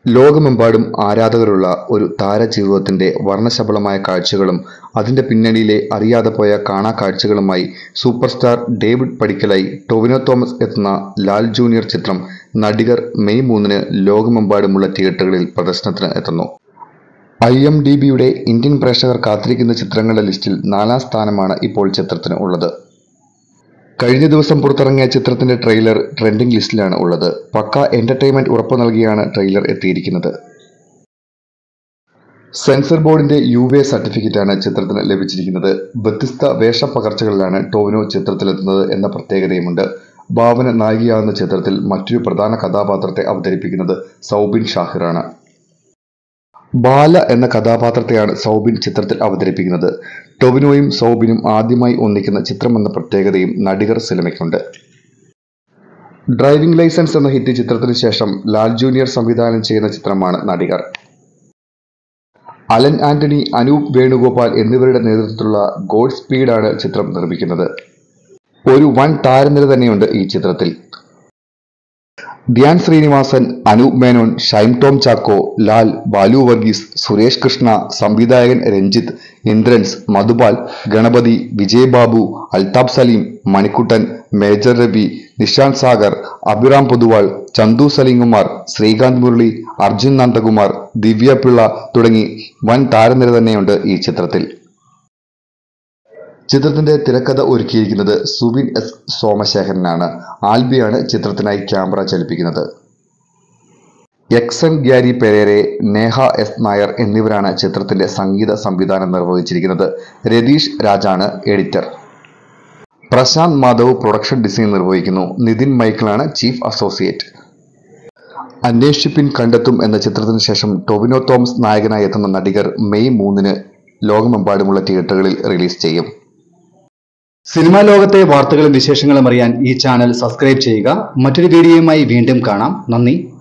ലോകമെമ്പാടും ആരാധകരുള്ള ഒരു താരജീവിതത്തിന്റെ വർണ്ണശബളമായ കാഴ്ചകളും അതിന്റെ പിന്നണിയിലെ അറിയാതെ പോയ കാണാക്കാഴ്ചകളുമായി സൂപ്പർ സ്റ്റാർ ഡേവിഡ് പടിക്കലായി ടൊവിനോ തോമസ് എത്തുന്ന ലാൽ ജൂനിയർ ചിത്രം നടികർ മെയ് മൂന്നിന് ലോകമെമ്പാടുമുള്ള തിയേറ്ററുകളിൽ പ്രദർശനത്തിന് എത്തുന്നു ഐ എം ഡി ബിയുടെ ഇന്ത്യൻ പ്രേക്ഷകർ കാത്തിരിക്കുന്ന ചിത്രങ്ങളുടെ ലിസ്റ്റിൽ നാലാം സ്ഥാനമാണ് ഇപ്പോൾ ചിത്രത്തിന് ഉള്ളത് കഴിഞ്ഞ ദിവസം പുറത്തിറങ്ങിയ ചിത്രത്തിന്റെ ട്രെയിലർ ട്രെൻഡിംഗ് ലിസ്റ്റിലാണ് ഉള്ളത് പക്ക എന്റർടൈൻമെന്റ് ഉറപ്പു നൽകിയാണ് ട്രെയിലർ എത്തിയിരിക്കുന്നത് സെൻസർ ബോർഡിന്റെ യു എ സർട്ടിഫിക്കറ്റാണ് ചിത്രത്തിന് ലഭിച്ചിരിക്കുന്നത് വ്യത്യസ്ത വേഷപ്പകർച്ചകളിലാണ് ടോവിനോ ചിത്രത്തിലെത്തുന്നത് എന്ന പ്രത്യേകതയുമുണ്ട് ഭാവന നായികയാകുന്ന ചിത്രത്തിൽ മറ്റൊരു പ്രധാന കഥാപാത്രത്തെ അവതരിപ്പിക്കുന്നത് സൗബിൻ ഷാഹിറാണ് ബാല എന്ന കഥാപാത്രത്തെയാണ് സൗബിൻ ചിത്രത്തിൽ അവതരിപ്പിക്കുന്നത് ടൊവിനോയും സൗബിനും ആദ്യമായി ഒന്നിക്കുന്ന ചിത്രമെന്ന പ്രത്യേകതയും നടികർ സിനിമയ്ക്കുണ്ട് ഡ്രൈവിംഗ് ലൈസൻസ് എന്ന ഹിറ്റ് ചിത്രത്തിന് ശേഷം ലാൽ ജൂനിയർ സംവിധാനം ചെയ്യുന്ന ചിത്രമാണ് നടികർ അലൻ ആന്റണി അനൂപ് വേണുഗോപാൽ എന്നിവരുടെ നേതൃത്വത്തിലുള്ള ഗോഡ് സ്പീഡാണ് ചിത്രം നിർമ്മിക്കുന്നത് ഒരു വൻ താരനിര തന്നെയുണ്ട് ഈ ചിത്രത്തിൽ ധ്യാൻ ശ്രീനിവാസൻ അനൂപ് മേനോൻ ഷൈം ടോം ചാക്കോ ലാൽ ബാലു വർഗീസ് സുരേഷ് കൃഷ്ണ സംവിധായകൻ രഞ്ജിത്ത് ഇന്ദ്രൻസ് മധുപാൽ ഗണപതി വിജയ് ബാബു അൽതാബ് സലീം മണിക്കുട്ടൻ മേജർ രവി നിഷാന്ത് സാഗർ അഭിറാം പൊതുവാൾ ചന്തു സലീംകുമാർ ശ്രീകാന്ത് മുരളി അർജുൻ നന്ദകുമാർ ദിവ്യ പിള്ള തുടങ്ങി വൻ താരനിര തന്നെയുണ്ട് ഈ ചിത്രത്തിൽ ചിത്രത്തിന്റെ തിരക്കഥ ഒരുക്കിയിരിക്കുന്നത് സുബിൻ എസ് സോമശേഖരനാണ് ആൽബിയാണ് ചിത്രത്തിനായി ക്യാമറ ചലിപ്പിക്കുന്നത് എക്സൻ ഗ്യാരി പെരേരെ നേഹ എസ് നായർ എന്നിവരാണ് ചിത്രത്തിന്റെ സംഗീത സംവിധാനം നിർവഹിച്ചിരിക്കുന്നത് രതീഷ് രാജാണ് editor Prashant Madhav production design നിർവഹിക്കുന്നു നിതിൻ മൈക്കിളാണ് ചീഫ് അസോസിയേറ്റ് അന്വേഷിപ്പിൻ കണ്ടെത്തും എന്ന ചിത്രത്തിന് ശേഷം ടൊവിനോ തോമസ് നായകനായി എത്തുന്ന നടികർ മെയ് മൂന്നിന് ലോകമെമ്പാടുമുള്ള തിയേറ്ററുകളിൽ റിലീസ് ചെയ്യും സിനിമാ ലോകത്തെ വാർത്തകളും വിശേഷങ്ങളും അറിയാൻ ഈ ചാനൽ സബ്സ്ക്രൈബ് ചെയ്യുക മറ്റൊരു വീഡിയോയുമായി വീണ്ടും കാണാം നന്ദി